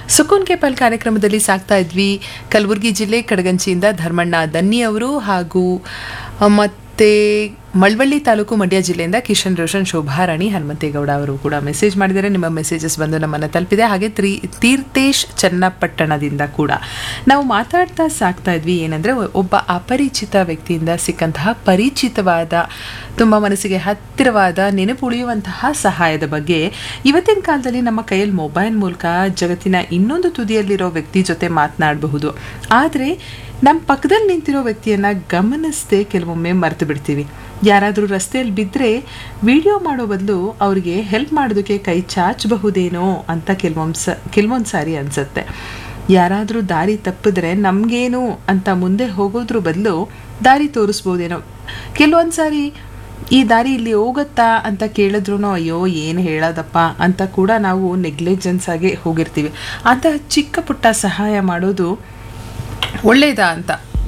ಸುಕೂನ್ K ಪಲ್ ಕಾರ್ಯಕ್ರಮದಲ್ಲಿ ಸಾಕ್ತಾ ಇದ್ವಿ ಕಲಬುರಗಿ ಜಿಲ್ಲೆ ಕಡಗಂಚಿಯಿಂದ ಧರ್ಮಣ್ಣ ದನ್ನಿ ಅವರು ಹಾಗೂ ಆ, ಮತ್ತೆ ಮಳವಳ್ಳಿ ತಾಲೂಕು ಮಂಡ್ಯ ಜಿಲ್ಲೆಯಿಂದ ಕಿಶನ್ ರೋಷನ್ ಶೋಭಾರಾಣಿ ಹನುಮಂತೇಗೌಡ ಅವರು ಕೂಡ ಮೆಸೇಜ್ ಮಾಡಿದ್ದಾರೆ ನಿಮ್ಮ ಮೆಸೇಜಸ್ ಬಂದು ನಮ್ಮನ್ನು ತಲುಪಿದೆ ಹಾಗೆ ತ್ರೀ ತೀರ್ಥೇಶ್ ಚನ್ನಪಟ್ಟಣದಿಂದ ಕೂಡ ನಾವು ಮಾತಾಡ್ತಾ ಸಾಕ್ತಾ ಇದ್ವಿ ಏನಂದರೆ ಒಬ್ಬ ಅಪರಿಚಿತ ವ್ಯಕ್ತಿಯಿಂದ ಸಿಕ್ಕಂತಹ ಪರಿಚಿತವಾದ ತುಂಬ ಮನಸ್ಸಿಗೆ ಹತ್ತಿರವಾದ ನೆನಪುಳಿಯುವಂತಹ ಸಹಾಯದ ಬಗ್ಗೆ ಇವತ್ತಿನ ಕಾಲದಲ್ಲಿ ನಮ್ಮ ಕೈಯಲ್ಲಿ ಮೊಬೈಲ್ ಮೂಲಕ ಜಗತ್ತಿನ ಇನ್ನೊಂದು ತುದಿಯಲ್ಲಿರೋ ವ್ಯಕ್ತಿ ಜೊತೆ ಮಾತನಾಡಬಹುದು ಆದರೆ ನಮ್ಮ ಪಕ್ಕದಲ್ಲಿ ನಿಂತಿರೋ ವ್ಯಕ್ತಿಯನ್ನು ಗಮನಿಸದೆ ಕೆಲವೊಮ್ಮೆ ಮರೆತು ಬಿಡ್ತೀವಿ ಯಾರಾದರೂ ರಸ್ತೆಯಲ್ಲಿ ಬಿದ್ದರೆ ವಿಡಿಯೋ ಮಾಡೋ ಬದಲು ಅವರಿಗೆ ಹೆಲ್ಪ್ ಮಾಡೋದಕ್ಕೆ ಕೈ ಚಾಚಬಹುದೇನೋ ಅಂತ ಕೆಲವೊಂದು ಸ ಕೆಲವೊಂದು ಸಾರಿ ಅನಿಸುತ್ತೆ ಯಾರಾದರೂ ದಾರಿ ತಪ್ಪಿದ್ರೆ ನಮಗೇನು ಅಂತ ಮುಂದೆ ಹೋಗೋದ್ರ ಬದಲು ದಾರಿ ತೋರಿಸ್ಬೋದೇನೋ ಕೆಲವೊಂದು ಸಾರಿ ಈ ದಾರಿ ಇಲ್ಲಿ ಹೋಗುತ್ತಾ ಅಂತ ಕೇಳಿದ್ರು ಅಯ್ಯೋ ಏನು ಹೇಳೋದಪ್ಪ ಅಂತ ಕೂಡ ನಾವು ನೆಗ್ಲಿಜೆನ್ಸ್ ಆಗಿ ಹೋಗಿರ್ತೀವಿ ಅಂತ ಚಿಕ್ಕ ಪುಟ್ಟ ಸಹಾಯ ಮಾಡೋದು ಒಳ್ಳೇದಾ ಅಂತ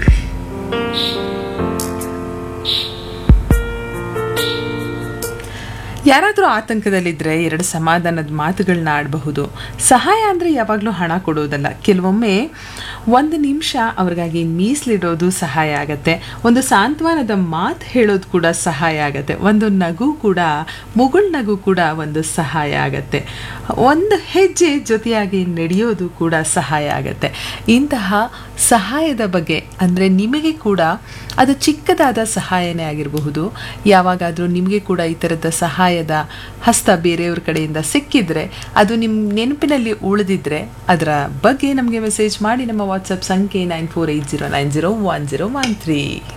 ಯಾರಾದರೂ ಆತಂಕದಲ್ಲಿದ್ದರೆ ಎರಡು ಸಮಾಧಾನದ ಮಾತುಗಳನ್ನ ಆಡಬಹುದು ಸಹಾಯ ಅಂದರೆ ಯಾವಾಗಲೂ ಹಣ ಕೊಡೋದಲ್ಲ ಕೆಲವೊಮ್ಮೆ ಒಂದು ನಿಮಿಷ ಅವ್ರಿಗಾಗಿ ಮೀಸಲಿಡೋದು ಸಹಾಯ ಆಗತ್ತೆ ಒಂದು ಸಾಂತ್ವನದ ಮಾತು ಹೇಳೋದು ಕೂಡ ಸಹಾಯ ಆಗತ್ತೆ ಒಂದು ನಗು ಕೂಡ ಮುಗುಳ್ ನಗು ಕೂಡ ಒಂದು ಸಹಾಯ ಆಗತ್ತೆ ಒಂದು ಹೆಜ್ಜೆ ಜೊತೆಯಾಗಿ ನಡೆಯೋದು ಕೂಡ ಸಹಾಯ ಆಗತ್ತೆ ಇಂತಹ ಸಹಾಯದ ಬಗ್ಗೆ ಅಂದರೆ ನಿಮಗೆ ಕೂಡ ಅದು ಚಿಕ್ಕದಾದ ಸಹಾಯನೇ ಆಗಿರಬಹುದು ಯಾವಾಗಾದರೂ ನಿಮಗೆ ಕೂಡ ಈ ಥರದ ಸಹಾಯದ ಹಸ್ತ ಬೇರೆಯವ್ರ ಕಡೆಯಿಂದ ಸಿಕ್ಕಿದ್ರೆ ಅದು ನಿಮ್ಮ ನೆನಪಿನಲ್ಲಿ ಉಳಿದಿದ್ರೆ ಅದರ ಬಗ್ಗೆ ನಮಗೆ ಮೆಸೇಜ್ ಮಾಡಿ ನಮ್ಮ ವಾಟ್ಸಪ್ ಸಂಖ್ಯೆ nine four eight zero nine zero one zero one three